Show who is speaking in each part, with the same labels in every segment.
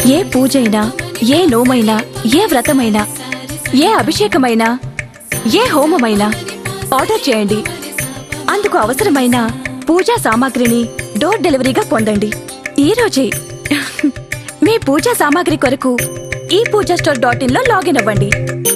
Speaker 1: ఏ పూజైనా ఏ నోమైనా ఏ వ్రతమైనా ఏ అభిషేకమైనా ఏ హోమమైనా ఆర్డర్ చేయండి అందుకు అవసరమైన పూజా సామాగ్రిని డోర్ డెలివరీగా పొందండి ఈ రోజే మీ పూజా సామాగ్రి కొరకు ఈ పూజా స్టోర్ డాట్ ఇన్ లో లాగిన్ అవ్వండి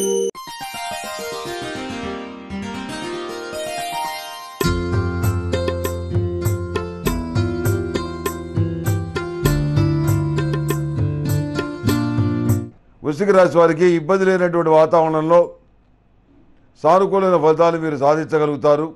Speaker 2: వృశ్చిక రాశి వారికి ఇబ్బంది లేనటువంటి వాతావరణంలో సానుకూలమైన ఫలితాలు మీరు సాధించగలుగుతారు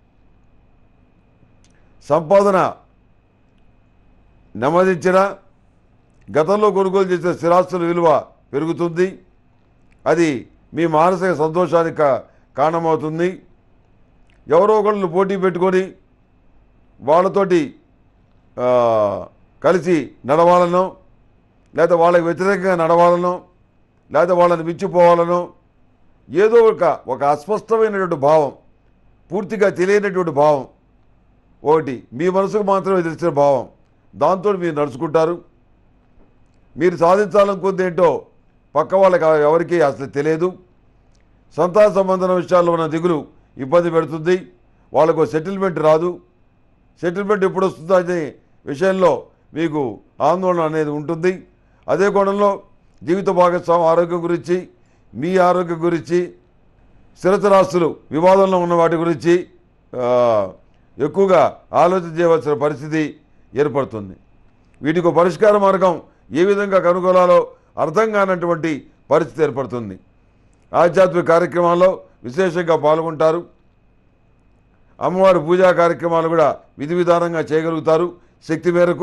Speaker 2: సంపాదన నెమ్మదించిన గతంలో కొనుగోలు చేసిన స్థిరాస్తుల విలువ పెరుగుతుంది అది మీ మానసిక సంతోషానికి కా- కారణమవుతుంది ఎవరో ఒకళ్ళు పోటీ పెట్టుకొని వాళ్ళతోటి ఆ, కలిసి నడవాలనో లేదా వాళ్ళకి వ్యతిరేకంగా నడవాలనో లేదా వాళ్ళని మించిపోవాలనో ఏదో ఒక ఒక అస్పష్టమైనటువంటి భావం పూర్తిగా తెలియనటువంటి భావం ఒకటి మీ మనసుకు మాత్రమే తెలిసిన భావం దాంతో మీరు నడుచుకుంటారు మీరు సాధించాలనుకుంది ఏంటో పక్క వాళ్ళకి ఎవరికి అసలు తెలియదు సంతాన సంబంధం విషయాల్లో ఉన్న దిగులు ఇబ్బంది పెడుతుంది వాళ్ళకు సెటిల్మెంట్ రాదు సెటిల్మెంట్ ఎప్పుడు వస్తుందో అనే విషయంలో మీకు ఆందోళన అనేది ఉంటుంది అదే కోణంలో జీవిత భాగస్వామి ఆరోగ్యం గురించి మీ ఆరోగ్యం గురించి స్థిరచరాస్తులు వివాదంలో ఉన్న వాటి గురించి ఆ, ఎక్కువగా ఆలోచన చేయవలసిన పరిస్థితి ఏర్పడుతుంది వీటికి ఒక పరిష్కార మార్గం ఏ విధంగా కనుగొనాలో అర్థం కానటువంటి పరిస్థితి ఏర్పడుతుంది ఆధ్యాత్మిక కార్యక్రమాల్లో విశేషంగా పాల్గొంటారు అమ్మవారి పూజా కార్యక్రమాలు కూడా విధి విధానంగా చేయగలుగుతారు శక్తి మేరకు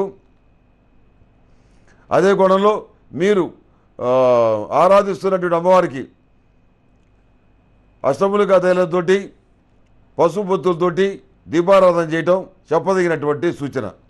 Speaker 2: అదే కోణంలో మీరు ఆ, ఆరాధిస్తున్నటువంటి అమ్మవారికి అష్టములుగా తైలంతోటి పసుపు పొత్తులతోటి దీపారాధన చేయటం చెప్పదగినటువంటి సూచన